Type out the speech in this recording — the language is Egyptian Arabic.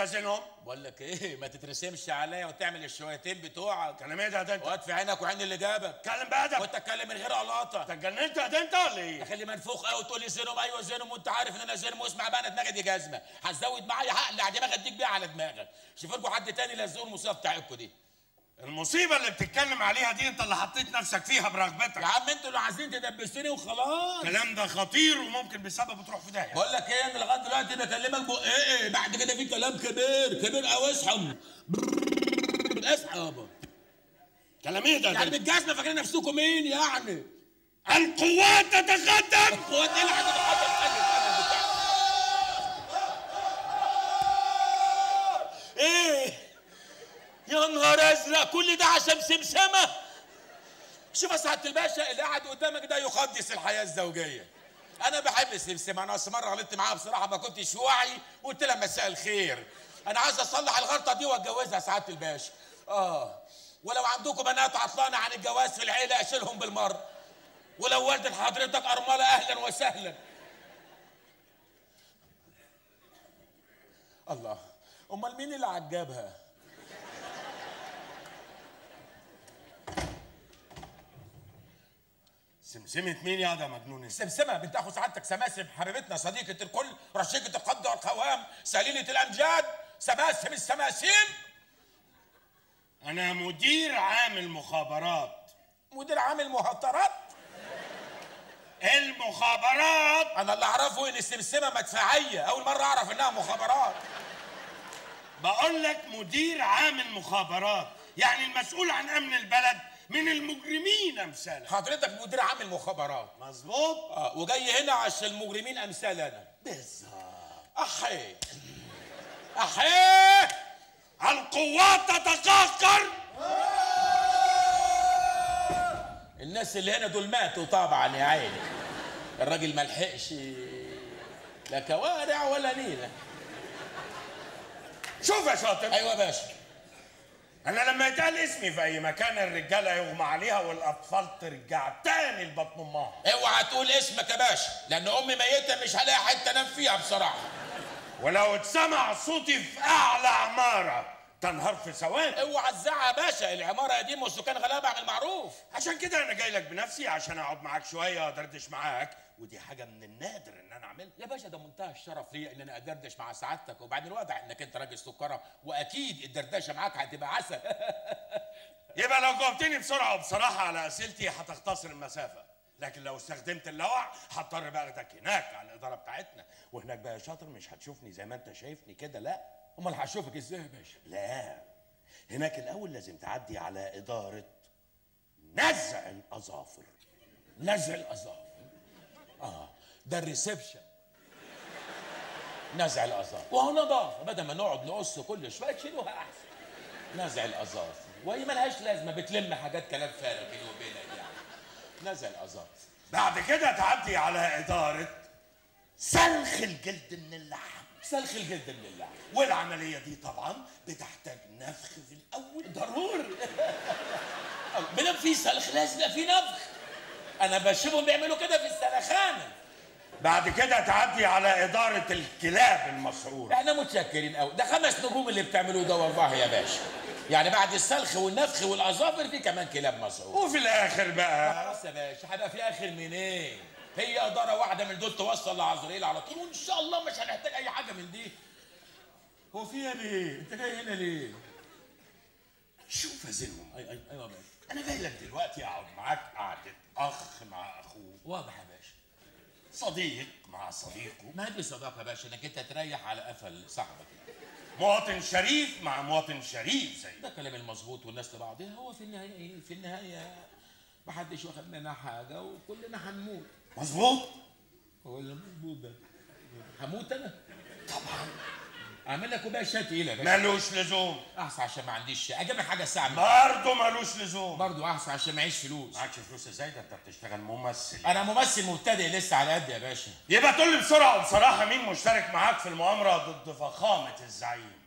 انت زينهم بقول لك ايه ما تترسمش عليا وتعمل الشويتين بتوعك كلام ايه ده ده انت وقت في عينك وعين اللي جابك اتكلم بادب وانت اتكلم من غير قلاطه انت اتجننت يا ده انت ولا ايه خلي منفوخ قوي تقول لي زينهم ايوه زينهم وانت عارف ان انا زينهم واسمع بقى انا دماغي دي جزمه هتزود معايا عقل على دماغك اديك بيها على دماغك شوف لكم حد تاني لزقوا المصيبه بتاعتكم دي المصيبه اللي بتتكلم عليها دي انت اللي حطيت نفسك فيها يا برغبتك عم انتوا اللي عايزين تدبسوني وخلاص الكلام ده خطير وممكن بسببه تروح في داهيه بقول لك ايه انا لغايه دلوقتي بكلمك بق ايه ايه بعد كده في كلام كبير كبير قوي اصحى اصحى يابا كلام ايه ده, يعني ده بالجزمه فاكرين نفسكم مين يعني القوات تتقدم القوات ايه اللي هتتقدم ايه يا نهار ازرق كل ده عشان سمسمه شوف يا سعاده الباشا اللي قاعد قدامك ده يقدس الحياه الزوجيه انا بحب السمسمه انا اصل مره غلطت معاها بصراحه ما كنتش واعي وقلت لها مساء الخير انا عايز اصلح الغلطه دي واتجوزها يا سعاده الباشا اه ولو عندكم بنات عطلانه عن الجواز في العيله اشيلهم بالمره ولو والدة حضرتك ارمله اهلا وسهلا الله امال مين اللي عجبها سمسمة مين يا ده مجنون انت؟ سمسمة بنت اخو سعادتك سماسم حبيبتنا صديقة الكل رشيقة القد والقوام سليلة الامجاد سماسم السماسيم انا مدير عام المخابرات مدير عام المهاترات المخابرات انا اللي اعرفه ان السمسمة مدفعية اول مرة اعرف انها مخابرات بقول لك مدير عام المخابرات يعني المسؤول عن امن البلد من المجرمين امثالك حضرتك مدير عام المخابرات مظبوط اه وجاي هنا عشان المجرمين امثالنا بالظبط احي احي القوات تتقهقر الناس اللي هنا دول ماتوا طبعا يا عيني الراجل ما لحقش لا كوارع ولا نيله شوف يا شاطر ايوه يا باشا انا لما يتقال اسمي في اي مكان الرجاله يغمى عليها والاطفال ترجع تاني لبطن امها اوعى تقول اسمك يا باشا لان امي ميته مش هلاقي حته انام فيها بصراحه ولو اتسمع صوتي في اعلى عماره تنهار في ثواني اوعى تزعق يا باشا العماره قديمه والسكان غلابه عن المعروف عشان كده انا جاي لك بنفسي عشان اقعد معاك شويه وادردش معاك ودي حاجه من النادر ان انا اعملها يا باشا ده منتهى الشرف ليا ان انا ادردش مع سعادتك وبعدين واضح انك انت راجل سكره واكيد الدردشه معاك هتبقى عسل يبقى لو جاوبتني بسرعه وبصراحه على اسئلتي هتختصر المسافه لكن لو استخدمت اللوع هضطر بقى اخدك هناك على الاداره بتاعتنا وهناك بقى يا شاطر مش هتشوفني زي ما انت شايفني كده لا امال هشوفك ازاي يا باشا لا هناك الاول لازم تعدي على اداره نزع الاظافر نزع الاظافر اه ده الريسبشن نزع الاظافر وهو نظافه بدل ما نقعد نقص كل شويه تشيلوها احسن نزع الاظافر وهي ملهاش لازمه بتلم حاجات كلام فارغ بيني وبينك يعني نزع الاظافر بعد كده تعدي على اداره سلخ الجلد من اللحم سلخ الجلد من اللحم والعمليه دي طبعا بتحتاج نفخ في الاول ضروري ما دام في سلخ لازم يبقى في نفخ انا بشوفهم بيعملوا كده في السلخانه بعد كده تعدي على اداره الكلاب المسعوره احنا متشكرين قوي ده خمس نجوم اللي بتعملوه ده والله يا باشا يعني بعد السلخ والنفخ والاظافر في كمان كلاب مسعور وفي الاخر بقى خلاص يا باشا هيبقى في اخر منين هي اداره واحده من دول توصل لعزرائيل على طول وان شاء الله مش هنحتاج اي حاجه من دي هو فيها ليه انت جاي هنا ليه شوف يا زينهم اي اي ايوه يا باشا انا جاي لك دلوقتي اقعد معاك قعده اخ مع اخوه واضح يا باشا صديق مع صديقه ما دي صداقه يا باشا انك انت تريح على قفل صاحبك مواطن شريف مع مواطن شريف زي ده كلام المظبوط والناس لبعضها هو في النهايه ايه في النهايه محدش واخد مننا حاجه وكلنا هنموت مظبوط هو اللي مظبوط ده هموت انا طبعا اعمل لك كوبايه شاي تقيله يا باشا ملوش لزوم احسن عشان ما عنديش شاي اجيب لك حاجه ساعه من برضه ملوش لزوم برضه احسن عشان معيش فلوس معكش فلوس ازاي ده انت بتشتغل ممثل انا ممثل مبتدئ لسه على قد يا باشا يبقى تقول لي بسرعه وبصراحه مين مشترك معاك في المؤامره ضد فخامه الزعيم